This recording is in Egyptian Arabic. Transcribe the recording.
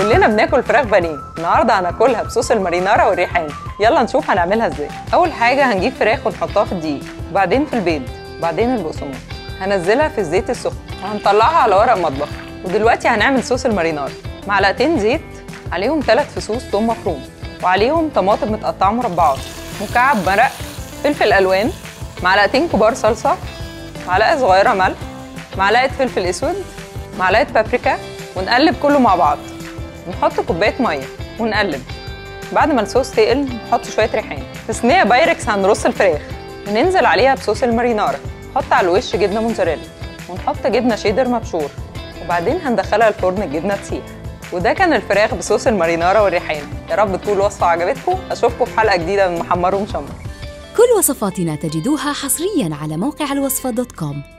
كلنا بناكل فراخ بانيه النهارده هناكلها بصوص المارينارا والريحان يلا نشوف هنعملها ازاي اول حاجه هنجيب فراخ ونحطها في الدقيق وبعدين في البيض وبعدين البقسماط هنزلها في الزيت السخن وهنطلعها على ورق مطبخ ودلوقتي هنعمل صوص المارينارا معلقتين زيت عليهم ثلاث فصوص ثوم مفروم وعليهم طماطم متقطعه مربعات مكعب مرق فلفل الوان معلقتين كبار صلصه معلقه صغيره ملح معلقه فلفل اسود معلقه بابريكا ونقلب كله مع بعض نحط كوبايه ميه ونقلب بعد ما الصوص تقل نحط شويه ريحان في صينيه بايركس هنرص الفراخ وننزل عليها بصوص المارينارا نحط على الوش جبنه موتزاريلا ونحط جبنه شيدر مبشور وبعدين هندخلها الفرن الجبنه تسيح وده كان الفراخ بصوص المارينارا والريحان يا رب تكون الوصفه عجبتكم اشوفكم في حلقه جديده من محمر ومشمر كل وصفاتنا تجدوها حصريا على موقع الوصفة دوت كوم